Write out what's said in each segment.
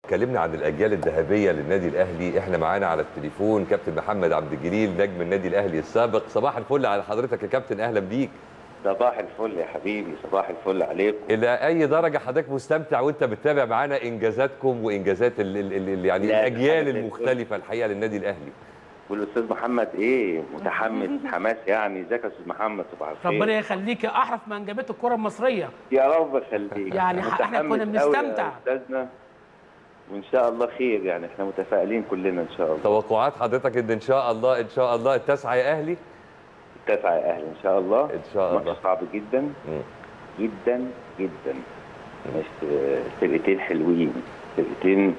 اتكلمنا عن الاجيال الذهبيه للنادي الاهلي احنا معانا على التليفون كابتن محمد عبد الجليل نجم النادي الاهلي السابق صباح الفل على حضرتك يا كابتن اهلا بيك صباح الفل يا حبيبي صباح الفل عليكم الى اي درجه حضرتك مستمتع وانت بتتابع معانا انجازاتكم وانجازات ال ال ال يعني لا، الاجيال حاجة المختلفه الحقيقه للنادي الاهلي والاستاذ محمد ايه متحمس حماس يعني ازيك يا استاذ محمد صباح الخير ربنا يخليك يا احرف ما انجبت الكره المصريه يا رب يخليك يعني احنا متحمس كنا أوي يا بنستمتع. استاذنا وان شاء الله خير يعني احنا متفائلين كلنا ان شاء الله توقعات حضرتك ان ان شاء الله ان شاء الله التاسعه يا اهلي تسعة يا اهل ان شاء الله ان شاء الله ماتش صعب جدا مم. جدا جدا مش آه، فرقتين حلوين فرقتين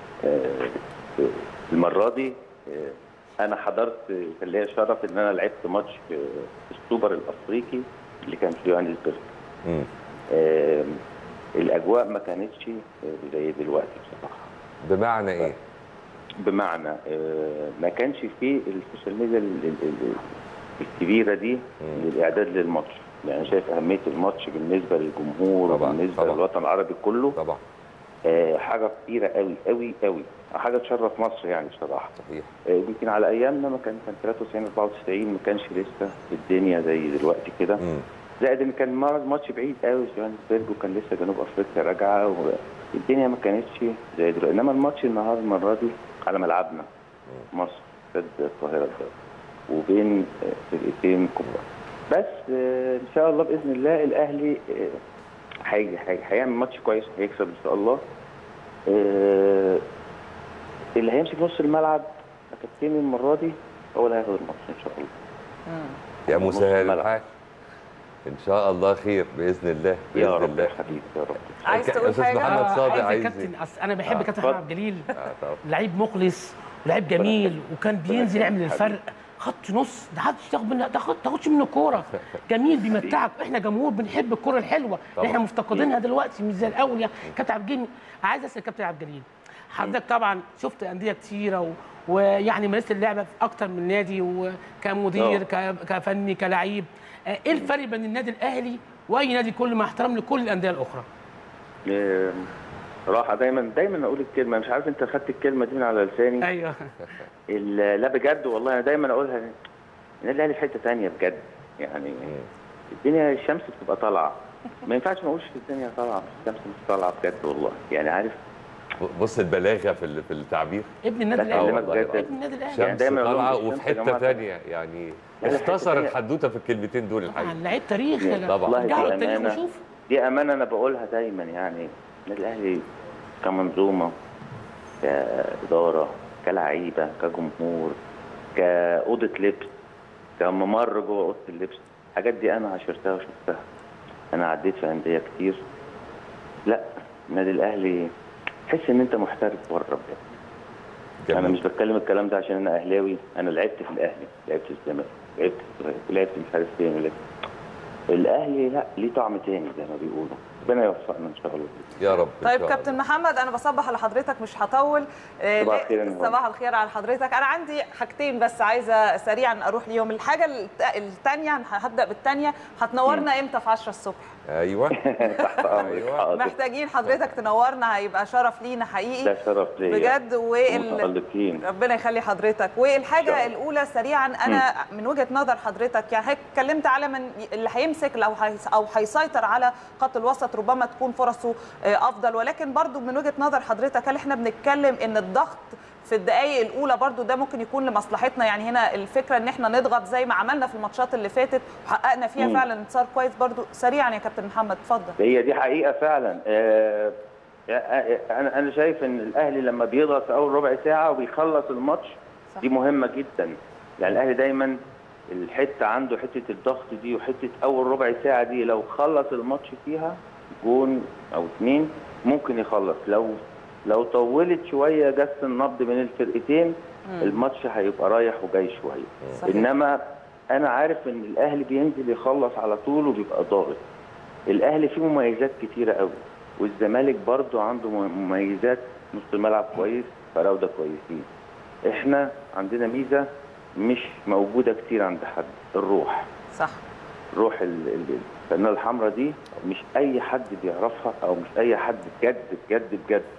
آه، المره دي آه، انا حضرت كان ليا شرف ان انا لعبت ماتش في في السوبر الافريقي اللي كان في يوهانسبرج مم. آه، الاجواء ما كانتش آه، زي دلوقتي بصراحه بمعنى ايه بمعنى آه، ما كانش فيه السوشيال ميديا ال- ال- ال- الكبيره دي مم. للاعداد للماتش يعني أنا شايف اهميه الماتش بالنسبه للجمهور طبعاً، وبالنسبه طبعاً. للوطن العربي كله طبعا آه، حاجه كتيره قوي قوي قوي حاجه تشرف مصر يعني بصراحه صحيح آه، يمكن على ايامنا ما كان كان 93 94 ما كانش لسه الدنيا زي دلوقتي كده مم. زائد ان كان مر- ماتش بعيد قوي في جوهانسبرج وكان لسه جنوب افريقيا راجعه والدنيا ما كانتش زي دلوقتي انما الماتش النهارده المره دي على ملعبنا مصر استاد القاهره ده وبين آه، فرقتين كبار بس آه، ان شاء الله باذن الله الاهلي آه، هيجي هيجي- هيعمل ماتش كويس هيكسب ان شاء الله آه، اللي هيمسك نص الملعب كابتن المره دي هو اللي هياخد الماتش ان شاء الله يا نص مسهل الملعب. الحال ان شاء الله خير باذن الله باذن يا رب الله يا حبيبي يا رب عايز ك- تقول أستاذ حاجة؟ محمد آه، صادق عايز عايز يا كابتن أصل انا بحب آه، كابتن اتفضل. محمد عبد الجليل آه، طبعا. لعيب مخلص ولعيب جميل وكان بينزل يعمل حبيبي. الفرق خط نص ده محدش تاخد منه تاخد تاخدش منه كوره جميل بيمتعك احنا جمهور بنحب الكوره الحلوه اللي طبعا. احنا مفتقدينها دلوقتي مش زي الاول يعني كابتن عبد الجليل عايز اسال كابتن عبد الجليل حضرتك طبعا شفت انديه كتيره و... ويعني مارست اللعبه في اكتر من نادي وكمدير ك... كفني كلعيب آه، ايه الفرق بين النادي الاهلي واي نادي كل مع احترام لكل الانديه الاخرى آه، صراحة دايما دايما اقول الكلمة مش عارف انت خدت الكلمة دي من على لساني ايوه ال- لا بجد والله انا دايما اقولها النادي الاهلي في حتة تانية بجد يعني الدنيا الشمس بتبقى طالعة ما ينفعش ما اقولش الدنيا طالعة الشمس مش طالعة بجد والله يعني عارف بص البلاغه في ال- في التعبير ابن النادي لا، الاهلي أكلمك والله. بجد. ابن النادي الاهلي يعني شمس دايما أقول لهم طالعه الشمس وفي يا حته جماعة ثانيه يعني لا، لا، حتة اختصر تانية. الحدوته في الكلمتين دول الحقيقه طبعا لعيب تاريخ طبعا. ارجعوا والله التاريخ بأمانة. وشوف دي امانة انا بقولها دايما يعني النادي الاهلي كمنظومة كإدارة كلعيبة كجمهور كأوضة لبس كممر جوه أوضة اللبس الحاجات دي أنا عشرتها وشفتها أنا عديت في أندية كتير لا النادي الأهلي تحس إن أنت محترف بره بجد أنا جميل. مش بتكلم الكلام ده عشان أنا أهلاوي أنا لعبت في الأهلي لعبت في الزمالك لعبت في لعبت مش عارف فين ولعبت الأهلي لا ليه طعم تاني زي ما بيقولوا ربنا يوفقنا إن شاء الله يا رب إن طيب شاء كابتن الله. محمد انا بصبح على حضرتك مش هطول آه، صباح لا- الخير يا نهار. صباح الخير على حضرتك انا عندي حاجتين بس عايزه سريعا اروح ليهم الحاجه الثانيه هبدا بالثانيه هتنورنا امتى في 10 الصبح ايوه تحت أمرك أيوة. حاضر. محتاجين حضرتك تنورنا هيبقى شرف لينا حقيقي ده شرف ليا بجد وال... متألقين ربنا يخلي حضرتك إن شاء والحاجه الله. الاولى سريعا انا من وجهه نظر حضرتك يعني حضرتك اتكلمت على من اللي هيمسك او هيس- او هيسيطر على خط الوسط ربما تكون فرصه آه، افضل ولكن برضو من وجهه نظر حضرتك هل احنا بنتكلم ان الضغط في الدقائق الاولى برضو ده ممكن يكون لمصلحتنا يعني هنا الفكره ان احنا نضغط زي ما عملنا في الماتشات اللي فاتت وحققنا فيها مم. فعلا انتصار كويس برضو سريعا يا كابتن محمد اتفضل هي دي حقيقه فعلا آه، آه، انا انا شايف ان الاهلي لما بيضغط في اول ربع ساعه وبيخلص الماتش صح. دي مهمه جدا يعني الاهلي دايما الحته عنده حته الضغط دي وحته اول ربع ساعه دي لو خلص الماتش فيها جون او اتنين ممكن يخلص لو لو طولت شويه جس النبض بين الفرقتين الماتش هيبقى رايح وجاي شويه صحيح. انما انا عارف ان الاهلي بينزل يخلص على طول وبيبقى ضاغط الاهلي فيه مميزات كتيره قوي والزمالك برضو عنده مميزات نص الملعب كويس فراوده كويسين احنا عندنا ميزه مش موجوده كتير عند حد الروح صح روح ال- ال- الفنانه الحمراء دي مش اي حد بيعرفها او مش اي حد بجد بجد بجد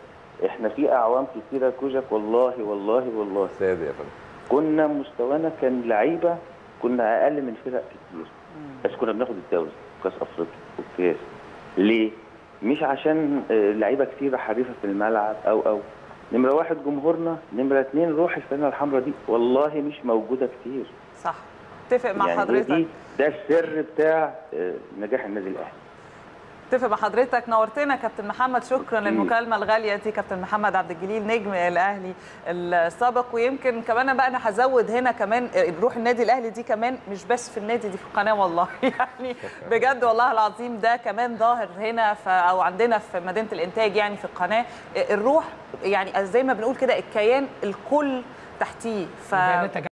احنا في اعوام كتيره كوجك والله والله والله سادة يا فندم كنا مستوانا كان لعيبه كنا اقل من فرق كتير بس كنا بناخد الدوري كاس افريقيا والكاس ليه؟ مش عشان آه، لعيبه كتيره حريفه في الملعب او او نمره واحد جمهورنا نمره اتنين روح الفانله الحمراء دي والله مش موجوده كتير صح اتفق مع يعني حضرتك دي ده السر بتاع آه، نجاح النادي الاهلي اتفق مع حضرتك نورتنا كابتن محمد شكرا أكيد. للمكالمه الغاليه دي كابتن محمد عبد الجليل نجم الاهلي السابق ويمكن كمان بقى انا هزود هنا كمان روح النادي الاهلي دي كمان مش بس في النادي دي في القناه والله يعني بجد والله العظيم ده كمان ظاهر هنا ف او عندنا في مدينه الانتاج يعني في القناه الروح يعني زي ما بنقول كده الكيان الكل تحتيه ف ده نتج